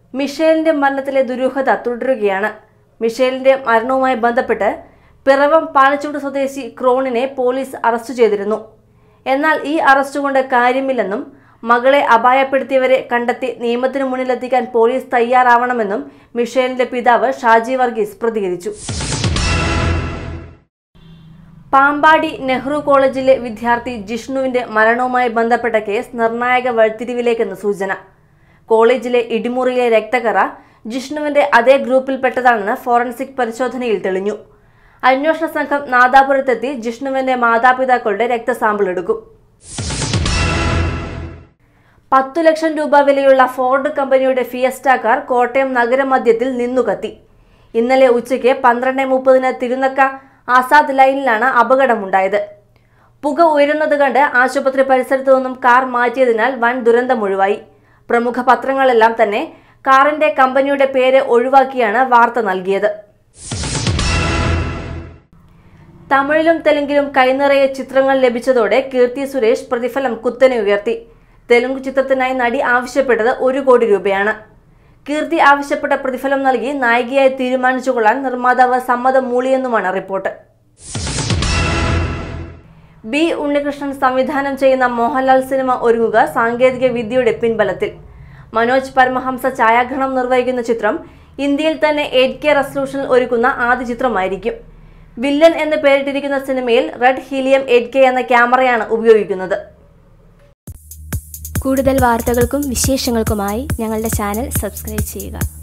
മിഷേലിന്റെ മരണത്തിലെ ദുരൂഹത തുടരുകയാണ് മിഷേലിന്റെ മരണവുമായി ബന്ധപ്പെട്ട് പിറവം പാലച്ചൂട് സ്വദേശി ക്രോണിനെ പോലീസ് അറസ്റ്റ് ചെയ്തിരുന്നു എന്നാൽ ഈ അറസ്റ്റ് കൊണ്ട് കാര്യമില്ലെന്നും മകളെ അപായപ്പെടുത്തിയവരെ കണ്ടെത്തി നിയമത്തിന് മുന്നിലെത്തിക്കാൻ പോലീസ് തയ്യാറാവണമെന്നും മിഷേലിന്റെ പിതാവ് ഷാജി വർഗീസ് പ്രതികരിച്ചു പാമ്പാടി നെഹ്റു കോളേജിലെ വിദ്യാർത്ഥി ജിഷ്ണുവിന്റെ മരണവുമായി ബന്ധപ്പെട്ട കേസ് നിർണായക വഴിത്തിരിവിലേക്കെന്ന് സൂചന കോളേജിലെ ഇടിമുറിയിലെ രക്തക്കറ ജിഷ്ണുവിന്റെ അതേ ഗ്രൂപ്പിൽപ്പെട്ടതാണെന്ന് ഫോറൻസിക് പരിശോധനയിൽ തെളിഞ്ഞു അന്വേഷണ സംഘം നാദാപുരത്തെത്തി ജിഷ്ണുവിന്റെ മാതാപിതാക്കളുടെ രക്തസാമ്പിൾ എടുക്കും പത്തു ലക്ഷം രൂപ വിലയുള്ള ഫോർഡ് കമ്പനിയുടെ ഫിയസ്റ്റ കാർ കോട്ടയം നഗരമധ്യത്തിൽ നിന്നുകത്തി ഇന്നലെ ഉച്ചയ്ക്ക് പന്ത്രണ്ട് മുപ്പതിന് തിരുനക്ക ആസാദ് ലൈനിലാണ് അപകടമുണ്ടായത് പുക ഉയരുന്നത് കണ്ട് ആശുപത്രി പരിസരത്തു നിന്നും കാർ മാറ്റിയതിനാൽ വൻ ദുരന്തമൊഴിവായി പ്രമുഖ പത്രങ്ങളെല്ലാം തന്നെ കാറിന്റെ കമ്പനിയുടെ പേര് ഒഴിവാക്കിയാണ് വാർത്ത നൽകിയത് തമിഴിലും തെലുങ്കിലും കൈനിറയെ ചിത്രങ്ങൾ ലഭിച്ചതോടെ കീർത്തി സുരേഷ് പ്രതിഫലം കുത്തനെ ഉയർത്തി തെലുങ്ക് ചിത്രത്തിനായി നടി ആവശ്യപ്പെട്ടത് ഒരു കോടി രൂപയാണ് കീർത്തി ആവശ്യപ്പെട്ട പ്രതിഫലം നൽകി നായികയായി തീരുമാനിച്ചുകൊള്ളാൻ നിർമ്മാതാവ് സമ്മതം മൂളിയെന്നുമാണ് റിപ്പോർട്ട് ബി ഉണ്ണികൃഷ്ണൻ സംവിധാനം ചെയ്യുന്ന മോഹൻലാൽ സിനിമ ഒരുങ്ങുക സാങ്കേതിക വിദ്യയുടെ പിൻബലത്തിൽ മനോജ് പരമഹംസ ഛായാഗ്രഹണം നിർവഹിക്കുന്ന ചിത്രം ഇന്ത്യയിൽ തന്നെ എയ്റ്റ് കെ റെസൊല്യൂഷനിൽ ഒരുക്കുന്ന ആദ്യ ചിത്രമായിരിക്കും വില്ലൻ എന്ന് പേരിട്ടിരിക്കുന്ന സിനിമയിൽ റെഡ് ഹീലിയം എയ്റ്റ് കെ എന്ന ക്യാമറയാണ് ഉപയോഗിക്കുന്നത് കൂടുതൽ വാർത്തകൾക്കും വിശേഷങ്ങൾക്കുമായി ഞങ്ങളുടെ ചാനൽ സബ്സ്ക്രൈബ് ചെയ്യുക